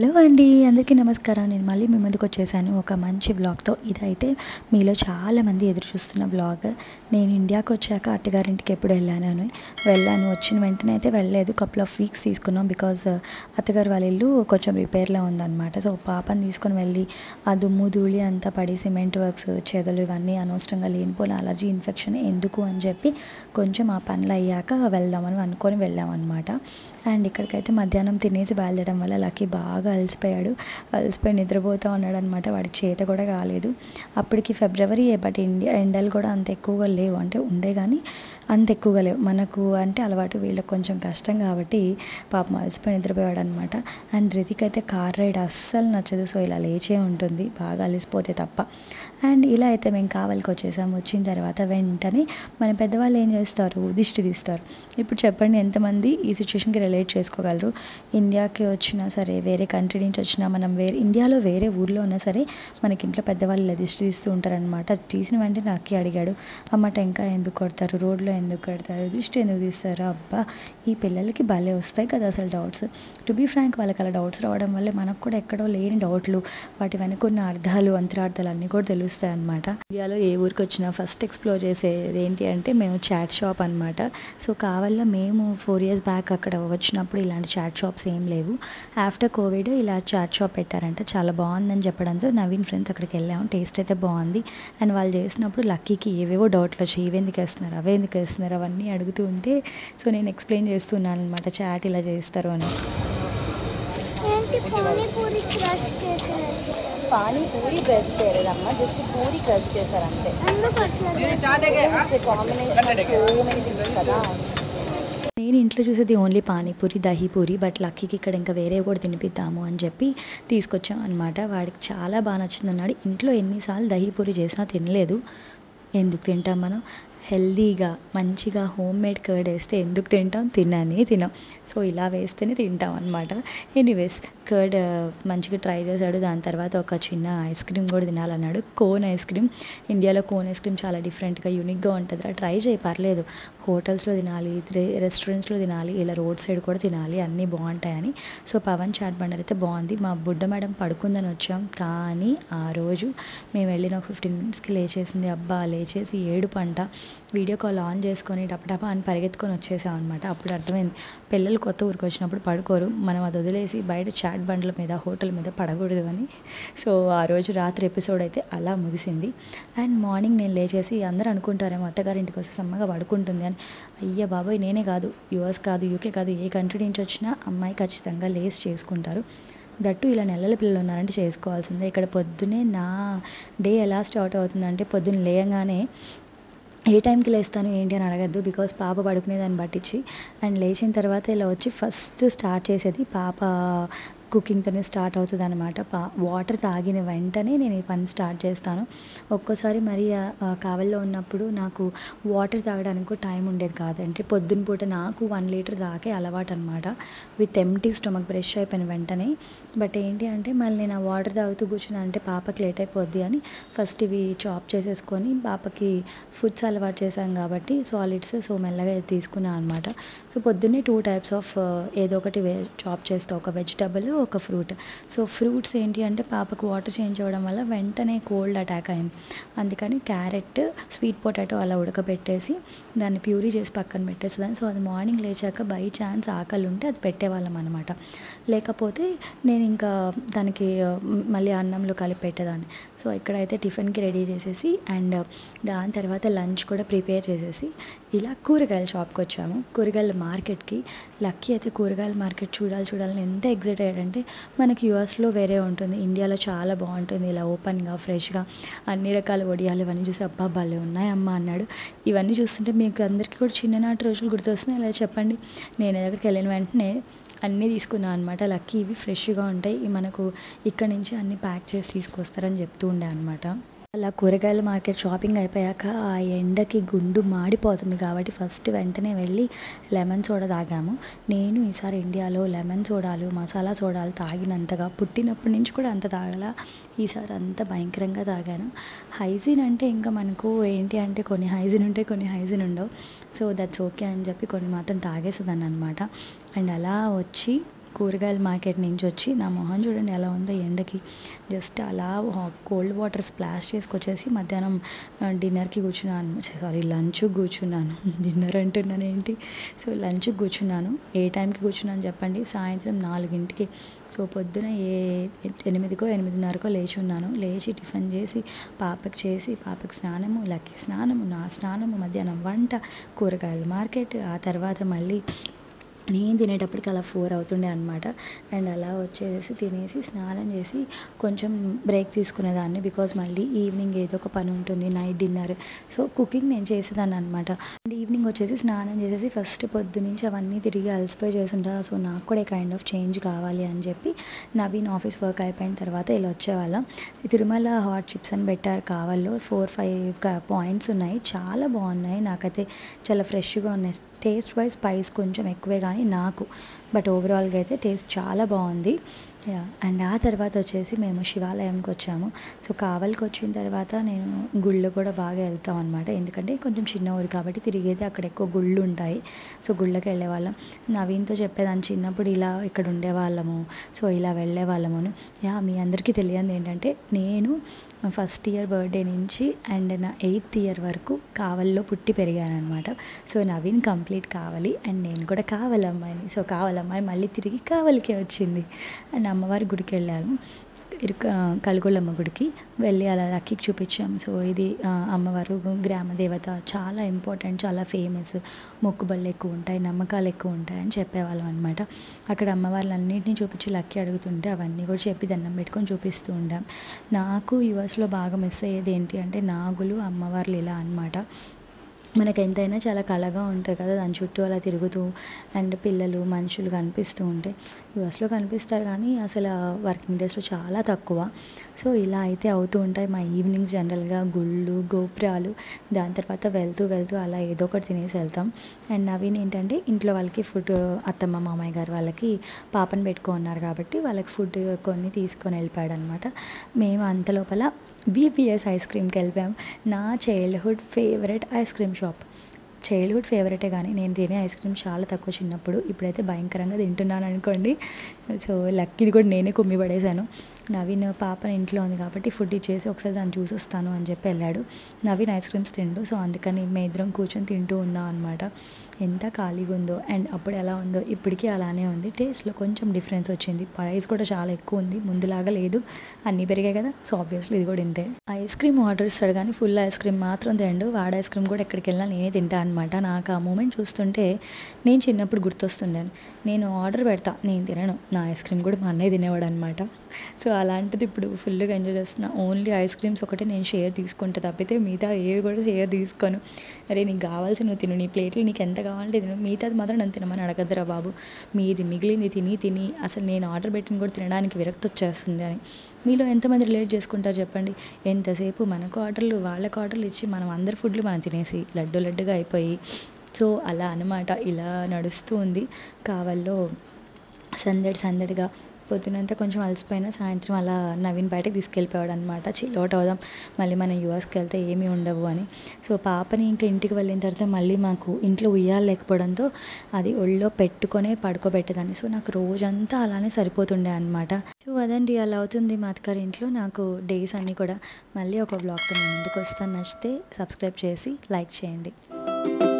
Hello అండి అందరికీ నమస్కారం నేను మళ్ళీ మీ ముందుకు వచ్చేసాను ఒక మంచి బ్లాగ్తో ఇదైతే మీలో చాలామంది ఎదురు చూస్తున్న బ్లాగ్ నేను ఇండియాకి వచ్చాక అత్తగారింటికి ఎప్పుడు వెళ్ళాను అని వెళ్ళాను వచ్చిన వెంటనే అయితే వెళ్ళలేదు కపుల్ ఆఫ్ వీక్స్ తీసుకున్నాం బికాజ్ అత్తగారు వాళ్ళ ఇల్లు కొంచెం రిపేర్లో ఉందన్నమాట సో పాపని తీసుకొని వెళ్ళి ఆ దుమ్ము ధూళి అంతా పడి సిమెంట్ వర్క్స్ చెదలు ఇవన్నీ అనవసరంగా లేనిపోయిన అలర్జీ ఇన్ఫెక్షన్ ఎందుకు అని చెప్పి కొంచెం ఆ పనులు అయ్యాక వెళ్దామని అనుకొని వెళ్ళామన్నమాట అండ్ ఇక్కడికైతే మధ్యాహ్నం తినేసి బయలుదేరడం వల్ల లక్కీ బాగా అలసిపోయాడు అలసిపోయి నిద్రపోతూ ఉన్నాడు అనమాట వాడి చేత కూడా కాలేదు అప్పటికి ఫిబ్రవరి బట్ ఇండియా ఎండలు కూడా అంత ఎక్కువగా లేవు అంటే ఉండే కానీ అంత ఎక్కువగా లేవు మనకు అంటే అలవాటు వీళ్ళకి కొంచెం కష్టం కాబట్టి పాపం అలసిపోయి నిద్రపోయాడు అనమాట అండ్ రితిక్ అయితే కార్ రైడ్ అస్సలు నచ్చదు సో ఇలా లేచే ఉంటుంది బాగా అలసిపోతే తప్ప అండ్ ఇలా అయితే మేము కావలికి వచ్చేసాం వచ్చిన తర్వాత వెంటనే మన పెద్దవాళ్ళు ఏం చేస్తారు దిష్టి తీస్తారు ఇప్పుడు చెప్పండి ఎంతమంది ఈ సిచ్యువేషన్కి రిలేట్ చేసుకోగలరు ఇండియాకి వచ్చినా సరే వేరే కంట్రీ నుంచి వచ్చినా మనం వేరే ఇండియాలో వేరే ఊర్లో ఉన్నా సరే మనకి ఇంట్లో పెద్దవాళ్ళు ఇలా దిష్టి తీస్తూ ఉంటారనమాట తీసిన వెంటనే నాకే అడిగాడు అమ్మ టెంకాయ ఎందుకు కొడతారు రోడ్లో ఎందుకు కొడతారు దిష్టి ఎందుకు తీస్తారు అబ్బా ఈ పిల్లలకి భలే వస్తాయి కదా అసలు డౌట్స్ టు బీ ఫ్రాంక్ వాళ్ళకి అలా డౌట్స్ రావడం వల్ల మనకు కూడా ఎక్కడో లేని డౌట్లు వాటి వెనక ఉన్న అర్థాలు అంతరార్థాలు అన్నీ కూడా తెలుస్తాయి అనమాట ఇండియాలో ఏ ఊరికి వచ్చినా ఫస్ట్ ఎక్స్ప్లోర్ చేసేది ఏంటి అంటే మేము చాట్ షాప్ అనమాట సో కావాలో మేము ఫోర్ ఇయర్స్ బ్యాక్ అక్కడ వచ్చినప్పుడు ఇలాంటి చాట్ షాప్స్ ఏం లేవు ఆఫ్టర్ కోవిడ్ ఇలా చాట్ షాప్ పెట్టారంట చాలా బాగుందని చెప్పడంతో నవీన్ ఫ్రెండ్స్ అక్కడికి వెళ్ళాము టేస్ట్ అయితే బాగుంది అండ్ వాళ్ళు చేసినప్పుడు లక్కీకి ఏవేవో డౌట్లు వచ్చాయి ఇవెందుకు వేస్తున్నారు అవే ఎందుకు వేస్తున్నారు అవన్నీ అడుగుతూ ఉంటే సో నేను ఎక్స్ప్లెయిన్ చేస్తున్నాను అనమాట చాట్ ఇలా చేస్తారు అని ఏంటి పానీపూరి క్రష్ చేసేది పానీపూరి క్రష్ చేయలేదమ్మా జస్ట్ పూరి క్రష్ చేశారు అంతే ఎందుకు అట్లా కాంబినేషన్ సో మెనీ థింగ్స్ కదా నేను ఇంట్లో చూసేది ఓన్లీ పానీపూరి దహీపూరి బట్ లక్కీకి ఇక్కడ ఇంకా వేరే కూడా తినిపిద్దాము అని చెప్పి తీసుకొచ్చాం అనమాట వాడికి చాలా బాగా నచ్చింది అన్నాడు ఇంట్లో ఎన్నిసార్లు దహీపూరి చేసినా తినలేదు ఎందుకు తింటాం మనం హెల్దీగా మంచిగా హోమ్ మేడ్ కర్డ్ వేస్తే ఎందుకు తింటాం తినని తినాం సో ఇలా వేస్తేనే తింటాం అనమాట ఎనీవేస్ కర్డ్ మంచిగా ట్రై చేశాడు దాని తర్వాత ఒక చిన్న ఐస్ క్రీమ్ కూడా తినాలన్నాడు కోన్ ఐస్ క్రీమ్ ఇండియాలో కోన్ ఐస్ క్రీమ్ చాలా డిఫరెంట్గా యూనిక్గా ఉంటుంది ట్రై చేయి పర్లేదు హోటల్స్లో తినాలి రెస్టారెంట్స్లో తినాలి ఇలా రోడ్ సైడ్ కూడా తినాలి అన్నీ బాగుంటాయని సో పవన్ చాట్ బండర్ అయితే బాగుంది మా బుడ్డ మేడం పడుకుందని వచ్చాం కానీ ఆ రోజు మేము వెళ్ళిన ఒక ఫిఫ్టీన్ మినిట్స్కి లేచేసింది అబ్బా లేచేసి ఏడు పంట వీడియో కాల్ ఆన్ చేసుకొని టపటప అని పరిగెత్తుకొని వచ్చేసాం అనమాట అప్పుడు అర్థమైంది పిల్లలు కొత్త ఊరికి వచ్చినప్పుడు పడుకోరు మనం అది వదిలేసి బయట చాట్ బండ్ల మీద హోటల్ మీద పడకూడదు అని సో ఆ రోజు రాత్రి ఎపిసోడ్ అయితే అలా ముగిసింది అండ్ మార్నింగ్ నేను లేచేసి అందరూ అనుకుంటారేమో అత్తగారింటికి వస్తే సమ్మగా పడుకుంటుంది అని అయ్య బాబాయ్ నేనే కాదు యుఎస్ కాదు యూకే కాదు ఏ కంట్రీ నుంచి వచ్చినా అమ్మాయి ఖచ్చితంగా లేస్ చేసుకుంటారు దట్టు ఇలా నెలల పిల్లలు ఉన్నారంటే చేసుకోవాల్సిందే ఇక్కడ పొద్దునే నా డే ఎలా స్టార్ట్ అవుతుందంటే పొద్దున్న లేయంగానే ఏ టైంకి లేస్తాను ఏంటి అని అడగద్దు బికాస్ పాప పడుకునే దాన్ని పట్టించి అండ్ లేచిన తర్వాత ఇలా వచ్చి ఫస్ట్ స్టార్ట్ చేసేది పాప కుకింగ్తోనే స్టార్ట్ అవుతుంది అనమాట పా వాటర్ తాగిన వెంటనే నేను ఈ పని స్టార్ట్ చేస్తాను ఒక్కోసారి మరి ఆ కావల్లో ఉన్నప్పుడు నాకు వాటర్ తాగడానికి కూడా టైం ఉండేది కాదు అంటే పొద్దున్న పూట నాకు వన్ లీటర్ తాగే అలవాటు అనమాట విత్ ఎంటీ స్టమక్ బ్రష్ అయిపోయిన వెంటనే బట్ ఏంటి అంటే మళ్ళీ నేను ఆ వాటర్ తాగుతూ కూర్చున్నా అంటే పాపకి లేట్ అయిపోద్ది అని ఫస్ట్ ఇవి చాప్ చేసేసుకొని పాపకి ఫుడ్స్ అలవాటు చేశాం కాబట్టి సాలిడ్స్ సో మెల్లగా తీసుకున్నాను అనమాట సో పొద్దున్నే టూ టైప్స్ ఆఫ్ ఏదో ఒకటి వే చాప్ చేస్తా ఒక వెజిటబుల్ ఒక ఫ్రూట్ సో ఫ్రూట్స్ ఏంటి అంటే పాపకు వాటర్ చేంజ్ అవ్వడం వల్ల వెంటనే కోల్డ్ అటాక్ అయింది అందుకని క్యారెట్ స్వీట్ పొటాటో అలా ఉడకబెట్టేసి దాన్ని ప్యూరీ చేసి పక్కన పెట్టేసేదాన్ని సో అది మార్నింగ్ లేచాక బై ఛాన్స్ ఆకలి ఉంటే అది పెట్టేవాళ్ళం అనమాట లేకపోతే నేను ఇంకా దానికి మళ్ళీ అన్నంలో కలిపి పెట్టేదాన్ని సో ఇక్కడైతే టిఫిన్కి రెడీ చేసేసి అండ్ దాని తర్వాత లంచ్ కూడా ప్రిపేర్ చేసేసి ఇలా కూరగాయల షాప్కి వచ్చాము కూరగాయల మార్కెట్కి లక్కీ అయితే కూరగాయల మార్కెట్ చూడాలి చూడాలని ఎంత ఎగ్జైట్ అయ్యాడంటే మనకి యూఎస్లో వేరే ఉంటుంది ఇండియాలో చాలా బాగుంటుంది ఇలా ఓపెన్గా ఫ్రెష్గా అన్ని రకాల వడియాలు ఇవన్నీ చూసి అబ్బా భలే ఉన్నాయమ్మా అన్నాడు ఇవన్నీ చూస్తుంటే మీకు అందరికీ కూడా చిన్ననాటి రోజులు గుర్తొస్తున్నాయి ఇలా చెప్పండి నేను దగ్గరికి వెళ్ళిన వెంటనే అన్నీ తీసుకున్నాను అనమాట లక్కీ ఇవి ఫ్రెష్గా ఉంటాయి ఇవి మనకు ఇక్కడ నుంచి అన్నీ ప్యాక్ చేసి తీసుకొస్తారని చెప్తూ ఉండే అనమాట అలా కూరగాయల మార్కెట్ షాపింగ్ అయిపోయాక ఆ ఎండకి గుండు మాడిపోతుంది కాబట్టి ఫస్ట్ వెంటనే వెళ్ళి లెమన్ సోడా తాగాము నేను ఈసారి ఇండియాలో లెమన్ సోడాలు మసాలా సోడాలు తాగినంతగా పుట్టినప్పటి నుంచి కూడా అంత తాగల ఈసారి అంత భయంకరంగా తాగాను హైజీన్ అంటే ఇంకా మనకు ఏంటి అంటే కొన్ని హైజీన్ ఉంటాయి కొన్ని హైజీన్ ఉండవు సో దట్స్ ఓకే అని చెప్పి కొన్ని మాత్రం తాగేసేదాన్ని అనమాట అండ్ అలా వచ్చి కూరగాయల మార్కెట్ నుంచి వచ్చి నా మొహం చూడండి ఎలా ఉందో ఎండకి జస్ట్ అలా కోల్డ్ వాటర్ స్ప్లాష్ చేసుకొచ్చేసి మధ్యాహ్నం ఆ, డిన్నర్కి కూర్చున్నాను సారీ లంచ్ కూర్చున్నాను డిన్నర్ అంటున్నాను ఏంటి సో లంచ్ కూర్చున్నాను ఏ టైంకి కూర్చున్నాను చెప్పండి సాయంత్రం నాలుగింటికి సో పొద్దున ఏ ఎనిమిదికో ఎనిమిదిన్నరకో లేచి ఉన్నాను లేచి టిఫిన్ చేసి పాపకి చేసి పాపకి స్నానము లక్కీ స్నానము నా స్నానము మధ్యాహ్నం వంట కూరగాయల మార్కెట్ ఆ తర్వాత మళ్ళీ నేను తినేటప్పటికి అలా ఫోర్ అవుతుండే అనమాట అండ్ అలా వచ్చేసి తినేసి స్నానం చేసి కొంచెం బ్రేక్ తీసుకునేదాన్ని బికాజ్ మళ్ళీ ఈవినింగ్ ఏదో ఒక పని ఉంటుంది నైట్ డిన్నర్ సో కుకింగ్ నేను చేసేదాన్ని అనమాట అండ్ ఈవినింగ్ వచ్చేసి స్నానం చేసేసి ఫస్ట్ పొద్దు నుంచి అవన్నీ తిరిగి అలసిపోయి చేస్తుంటా సో నాకు కూడా కైండ్ ఆఫ్ చేంజ్ కావాలి అని చెప్పి నవీన్ ఆఫీస్ వర్క్ అయిపోయిన తర్వాత ఇలా వచ్చేవాళ్ళం తిరుమల హాట్ చిప్స్ అని పెట్టారు కావాలో ఫోర్ ఫైవ్ పాయింట్స్ ఉన్నాయి చాలా బాగున్నాయి నాకైతే చాలా ఫ్రెష్గా ఉన్నాయి టేస్ట్ వైజ్ స్పైస్ కొంచెం ఎక్కువే కానీ నాకు బట్ ఓవరాల్గా అయితే టేస్ట్ చాలా బాగుంది యా అండ్ ఆ తర్వాత వచ్చేసి మేము శివాలయంకి వచ్చాము సో కావలికి వచ్చిన తర్వాత నేను గుళ్ళు కూడా బాగా వెళ్తాం అనమాట ఎందుకంటే కొంచెం చిన్న ఊరు కాబట్టి తిరిగేది అక్కడ ఎక్కువ గుళ్ళు ఉంటాయి సో గుళ్ళకి వెళ్ళేవాళ్ళం నవీన్తో చెప్పేదాన్ని చిన్నప్పుడు ఇలా ఇక్కడ ఉండేవాళ్ళము సో ఇలా వెళ్ళేవాళ్ళము అని. యా మీ అందరికీ తెలియంది ఏంటంటే నేను ఫస్ట్ ఇయర్ బర్త్డే నుంచి అండ్ నా ఎయిత్ ఇయర్ వరకు కావల్లో పుట్టి పెరిగాను అనమాట సో నవీన్ కంప్లీట్ కావాలి అండ్ నేను కూడా కావాలి అమ్మాయిని సో కావాలమ్మాయి మళ్ళీ తిరిగి కావలికే వచ్చింది అండ్ అమ్మవారి గుడికి వెళ్ళాను ఇరుక కలుగొల్లమ్మ గుడికి వెళ్ళి అలా అక్కికి చూపించాం సో ఇది ఆ, అమ్మవారు గ్రామ దేవత చాలా ఇంపార్టెంట్ చాలా ఫేమస్ మొక్కుబళ్ళు ఎక్కువ ఉంటాయి నమ్మకాలు ఎక్కువ ఉంటాయి అని చెప్పేవాళ్ళం అనమాట అక్కడ అమ్మవార్లు అన్నింటినీ చూపించి లక్కి అడుగుతుంటే అవన్నీ కూడా చెప్పి దండం పెట్టుకొని చూపిస్తూ ఉంటాం నాకు యుఎస్లో బాగా మిస్ అయ్యేది ఏంటి అంటే నాగులు అమ్మవార్లు ఇలా అనమాట మనకు ఎంతైనా చాలా కళగా ఉంటుంది కదా దాని చుట్టూ అలా తిరుగుతూ అండ్ పిల్లలు మనుషులు కనిపిస్తూ ఉంటే యూఎస్లో కనిపిస్తారు కానీ అసలు వర్కింగ్ డేస్లో చాలా తక్కువ సో ఇలా అయితే అవుతూ ఉంటాయి మా ఈవినింగ్స్ జనరల్గా గుళ్ళు గోపురాలు దాని తర్వాత వెళ్తూ వెళ్తూ అలా ఏదో ఒకటి తినేసి వెళ్తాం అండ్ నవీన్ ఏంటంటే ఇంట్లో వాళ్ళకి ఫుడ్ అత్తమ్మ మామయ్య గారు వాళ్ళకి పాపను పెట్టుకున్నారు కాబట్టి వాళ్ళకి ఫుడ్ కొన్ని తీసుకొని వెళ్ళిపోయాడు అనమాట మేము అంత లోపల బీపీఎస్ ఐస్ క్రీమ్కి వెళ్ళిపోయాం నా childhood favourite ice cream shop childhood ఫేవరెటే కానీ నేను తినే ఐస్ క్రీమ్ చాలా తక్కువ చిన్నప్పుడు ఇప్పుడైతే భయంకరంగా తింటున్నాను అనుకోండి సో లక్కీది కూడా నేనే కుమ్మి పడేశాను నవీన్ పాప ఇంట్లో ఉంది కాబట్టి ఫుడ్ ఇచ్చేసి ఒకసారి దాన్ని చూసి వస్తాను అని చెప్పి వెళ్ళాడు నవీన్ ఐస్ క్రీమ్స్ తిండు సో అందుకని మేము ఇద్దరం కూర్చొని తింటూ ఉన్నాం అనమాట ఎంత ఖాళీగా ఉందో అండ్ అప్పుడు ఎలా ఉందో ఇప్పటికీ అలానే ఉంది టేస్ట్లో కొంచెం డిఫరెన్స్ వచ్చింది ప్రైస్ కూడా చాలా ఎక్కువ ఉంది ముందులాగా లేదు అన్నీ పెరిగాయి కదా సో ఆబ్వియస్లీ ఇది కూడా ఇంతే ఐస్ క్రీమ్ ఆర్డర్ ఇస్తాడు కానీ ఫుల్ ఐస్ క్రీమ్ మాత్రం తిండు వాడ ఐస్ క్రీమ్ కూడా ఎక్కడికి వెళ్ళినా నేనే తింటా అనమాట నాకు ఆ మూమెంట్ చూస్తుంటే నేను చిన్నప్పుడు గుర్తొస్తుండాను నేను ఆర్డర్ పెడతా నేను తినను నా ఐస్ క్రీమ్ కూడా మా అన్నయ్య తినేవాడు అనమాట సో అలాంటిది ఇప్పుడు ఫుల్గా ఎంజాయ్ చేస్తున్నా ఓన్లీ ఐస్ క్రీమ్స్ ఒకటే నేను షేర్ తీసుకుంటా తప్పితే మిగతా ఏవి కూడా షేర్ తీసుకోను అరే నీకు కావాల్సి నువ్వు తిను నీ ప్లేట్లు నీకు ఎంత కావాలంటే తిను మిగతాది మాత్రం నన్ను తినమని అడగద్దురా బాబు మీది మిగిలింది తిని తిని అసలు నేను ఆర్డర్ పెట్టిన కూడా తినడానికి విరక్తి వచ్చేస్తుంది అని మీలో ఎంతమంది రిలేట్ చేసుకుంటారు చెప్పండి ఎంతసేపు మనకు ఆర్డర్లు వాళ్ళకు ఆర్డర్లు ఇచ్చి మనం అందరి ఫుడ్లు మనం తినేసి లడ్డు లడ్డుగా అయిపోయి సో అలా అనమాట ఇలా నడుస్తూ ఉంది కావల్లో సందడి సందడిగా పొద్దునంతా కొంచెం అలసిపోయినా సాయంత్రం అలా నవీన్ బయటకు తీసుకెళ్ళిపోయాడు అనమాట చిల్లోట్ అవుదాం మళ్ళీ మనం యూఎస్కి వెళ్తే ఏమీ ఉండవు అని సో పాపని ఇంకా ఇంటికి వెళ్ళిన తర్వాత మళ్ళీ మాకు ఇంట్లో ఉయ్యాలు లేకపోవడంతో అది ఒళ్ళో పెట్టుకొనే పడుకోబెట్టేదాన్ని సో నాకు రోజంతా అలానే సరిపోతుండే అనమాట సో అదండి అలా అవుతుంది మా అత్తగారి ఇంట్లో నాకు డేస్ అన్నీ కూడా మళ్ళీ ఒక బ్లాగ్తో నేను ముందుకు వస్తాను నచ్చితే సబ్స్క్రైబ్ చేసి లైక్ చేయండి